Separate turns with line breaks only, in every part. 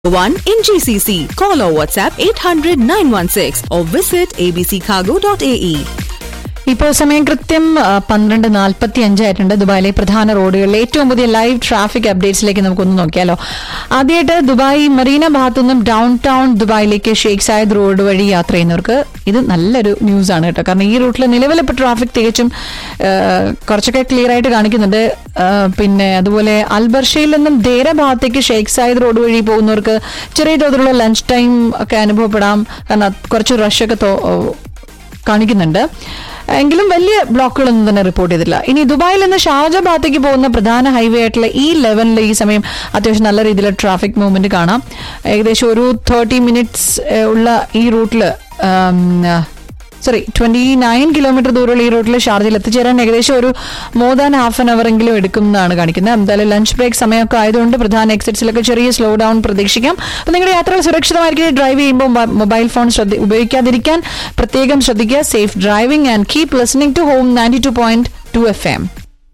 one in GCC. Call or WhatsApp 800 916 or visit abccargo.ae.
ഇപ്പോൾ സമയം കൃത്യം ആ, പന്ത്രണ്ട് നാൽപ്പത്തി അഞ്ചായിട്ടുണ്ട് ദുബായിലെ പ്രധാന റോഡുകളിലെ ഏറ്റവും പുതിയ ലൈവ് ട്രാഫിക് അപ്ഡേറ്റ്സിലേക്ക് നമുക്കൊന്ന് നോക്കിയാലോ ആദ്യമായിട്ട് ദുബായ് മറീന ഭാഗത്തു നിന്നും ഡൗൺ ടൗൺ ദുബായിലേക്ക് ഷെയ്ഖ് സായദ് റോഡ് വഴി യാത്ര ചെയ്യുന്നവർക്ക് ഇത് നല്ലൊരു ന്യൂസ് ആണ് കേട്ടോ കാരണം ഈ റൂട്ടിൽ നിലവിൽ ഇപ്പോൾ ട്രാഫിക് തികച്ചും ആ, കുറച്ചൊക്കെ ക്ലിയർ ആയിട്ട് കാണിക്കുന്നുണ്ട് ആ, പിന്നെ അതുപോലെ അൽബർഷയിൽ നിന്നും ദേര ഭാഗത്തേക്ക് ഷെയ്ഖ് സായിദ് റോഡ് വഴി പോകുന്നവർക്ക് ചെറിയ തോതിലുള്ള ലഞ്ച് ടൈം ഒക്കെ അനുഭവപ്പെടാം കാരണം അത് കുറച്ച് റഷൊക്കെ കാണിക്കുന്നുണ്ട് എങ്കിലും വലിയ ബ്ലോക്കുകളൊന്നും തന്നെ റിപ്പോർട്ട് ചെയ്തിട്ടില്ല ഇനി ദുബായിൽ നിന്ന് ഷാർജ ഭാഗത്തേക്ക് പോകുന്ന പ്രധാന ഹൈവേ ആയിട്ടുള്ള ഈ ലെവനിൽ ഈ സമയം അത്യാവശ്യം നല്ല രീതിയിൽ ട്രാഫിക് മൂവ്മെന്റ് കാണാം ഏകദേശം ഒരു തേർട്ടി മിനിറ്റ്സ് ഉള്ള ഈ റൂട്ടിൽ സോറി ട്വന്റി നയൻ കിലോമീറ്റർ ദൂരമുള്ള ഈ റൂട്ടിൽ ഷാർജയിൽ എത്തിച്ചേരാൻ ഏകദേശം ഒരു more than half an hour എങ്കിലും എടുക്കും എന്നാണ് കാണിക്കുന്നത് എന്തായാലും ലഞ്ച് ബ്രേക്ക് സമയമൊക്കെ ആയതുകൊണ്ട് പ്രധാന എക്സിറ്റ്സിലൊക്കെ ചെറിയ സ്ലോ ഡൗൺ പ്രതീക്ഷിക്കാം അപ്പോൾ നിങ്ങളുടെ യാത്രകൾ സുരക്ഷിതമായിരിക്കും ഡ്രൈവ് ചെയ്യുമ്പോൾ മൊ- മൊബൈൽ ഫോൺ ശ്രദ്ധ ഉപയോഗിക്കാതിരിക്കാൻ പ്രത്യേകം ശ്രദ്ധിക്കുക safe driving and keep listening to home ninety two point two F M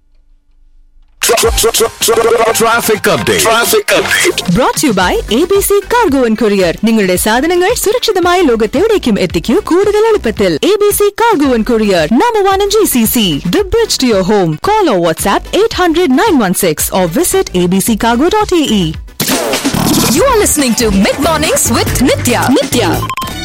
Traffic update. Traffic update.
Brought to you by ABC Cargo and Courier. നിങ്ങളുടെ സാധനങ്ങൾ സുരക്ഷിതമായ ലോകത്തെവിടേക്കും എത്തിക്കൂ കൂടുതൽ എളുപ്പത്തിൽ ABC Cargo and Courier, number one in GCC. The bridge to your home. Call or WhatsApp 800 916 or visit abccargo.ae. You are listening to Mid Mornings with Nitya. Nitya.